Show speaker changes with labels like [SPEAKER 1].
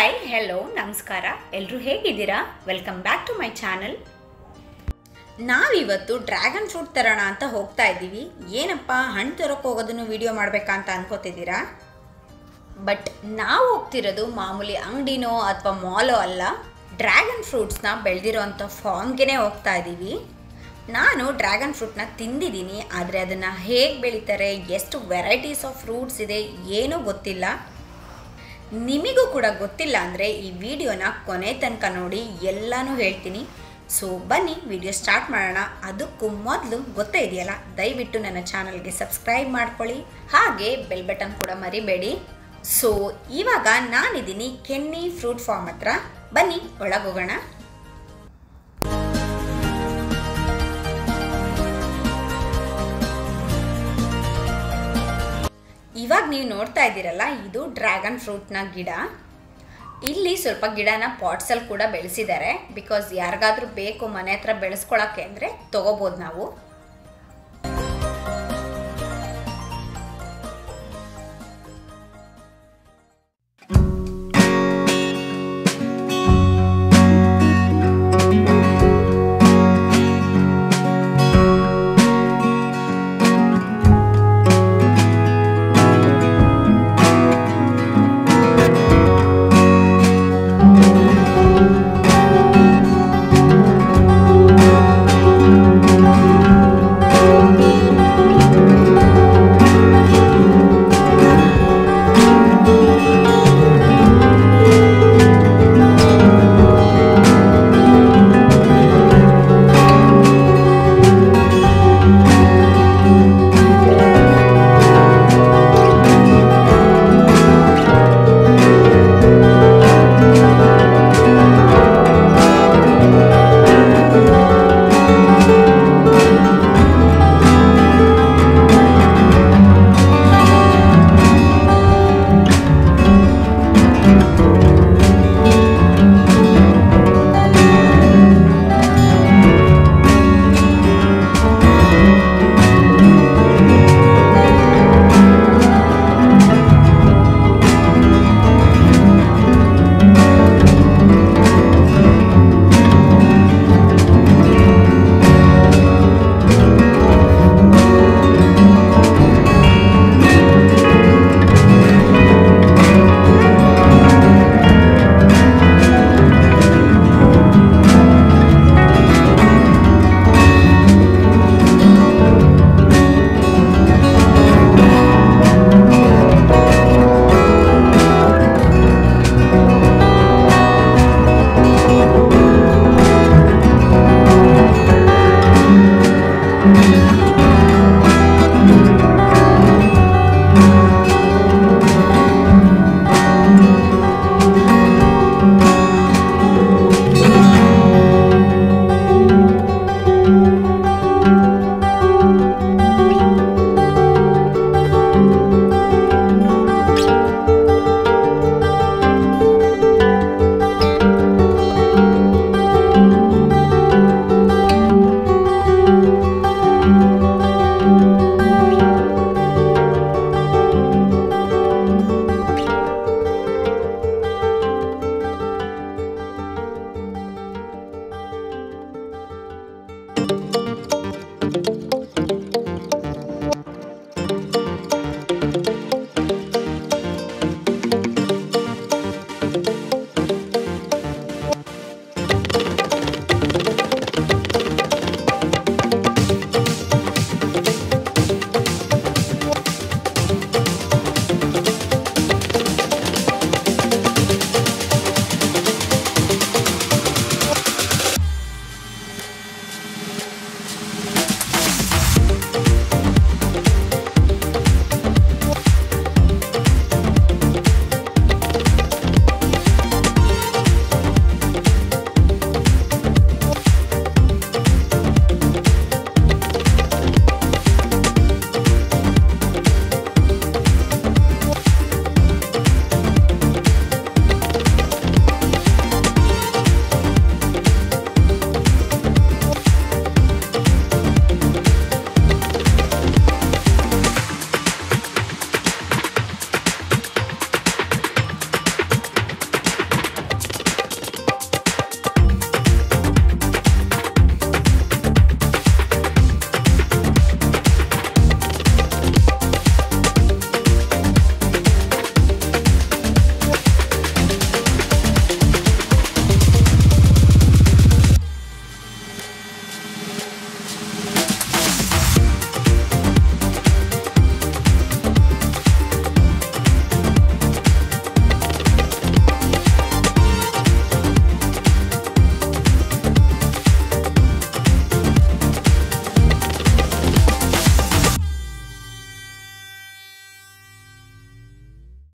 [SPEAKER 1] hi hello ನಮಸ್ಕಾರ ಎಲ್ಲರೂ ಹೇಗಿದ್ದೀರಾ welcome back to my channel ನಾವಿವತ್ತು ಡ್ರ್ಯಾಗನ್ ಫ್ರೂಟ್ ತರೋಣ ಅಂತ ಹೋಗ್ತಾ ಇದ್ದೀವಿ ಏನಪ್ಪ ಹಣ್ಣು ತರೋಕೆ ಹೋಗೋದನ್ನು ವಿಡಿಯೋ ಮಾಡಬೇಕಾ ಅಂತ ಅನ್ಕೋತಿದ್ದೀರಾ ಬಟ್ ನಾವು ಹೋಗ್ತಿರೋದು ಮಾಮೂಲಿ ಅಂಗಡಿನೋ ಅಥವಾ ಮಾಲೋ ಅಲ್ಲ ಡ್ರ್ಯಾಗನ್ ಫ್ರೂಟ್ಸ್ನ ಬೆಳೆದಿರೋಂಥ ಫಾರ್ಮ್ಗೆ ಹೋಗ್ತಾ ಇದ್ದೀವಿ ನಾನು ಡ್ರ್ಯಾಗನ್ ಫ್ರೂಟ್ನ ತಿಂದಿದ್ದೀನಿ ಆದರೆ ಅದನ್ನು ಹೇಗೆ ಬೆಳೀತಾರೆ ಎಷ್ಟು ವೆರೈಟೀಸ್ ಆಫ್ ಫ್ರೂಟ್ಸ್ ಇದೆ ಏನೂ ಗೊತ್ತಿಲ್ಲ ನಿಮಗೂ ಕೂಡ ಗೊತ್ತಿಲ್ಲ ಅಂದರೆ ಈ ವಿಡಿಯೋನ ಕೊನೆ ತನಕ ನೋಡಿ ಎಲ್ಲನೂ ಹೇಳ್ತೀನಿ ಸೊ ಬನ್ನಿ ವಿಡಿಯೋ ಸ್ಟಾರ್ಟ್ ಮಾಡೋಣ ಅದಕ್ಕೂ ಮೊದಲು ಗೊತ್ತೇ ಇದೆಯಲ್ಲ ದಯವಿಟ್ಟು ನನ್ನ ಚಾನಲ್ಗೆ ಸಬ್ಸ್ಕ್ರೈಬ್ ಮಾಡ್ಕೊಳ್ಳಿ ಹಾಗೆ ಬೆಲ್ ಬಟನ್ ಕೂಡ ಮರಿಬೇಡಿ ಸೊ ಇವಾಗ ನಾನಿದ್ದೀನಿ ಕೆನ್ನಿ ಫ್ರೂಟ್ ಫಾರ್ಮ್ ಹತ್ರ ಬನ್ನಿ ಒಳಗೋಗೋಣ ಇವಾಗ ನೀವು ನೋಡ್ತಾ ಇದ್ದೀರಲ್ಲ ಇದು ಡ್ರ್ಯಾಗನ್ ಫ್ರೂಟ್ನ ಗಿಡ ಇಲ್ಲಿ ಸ್ವಲ್ಪ ಗಿಡನ ಪಾಟ್ಸಲ್ಲಿ ಕೂಡ ಬೆಳೆಸಿದ್ದಾರೆ ಬಿಕಾಸ್ ಯಾರಿಗಾದ್ರೂ ಬೇಕು ಮನೆ ಹತ್ರ ಬೆಳೆಸ್ಕೊಳಕ್ಕೆ ಅಂದರೆ ತೊಗೋಬೋದು ನಾವು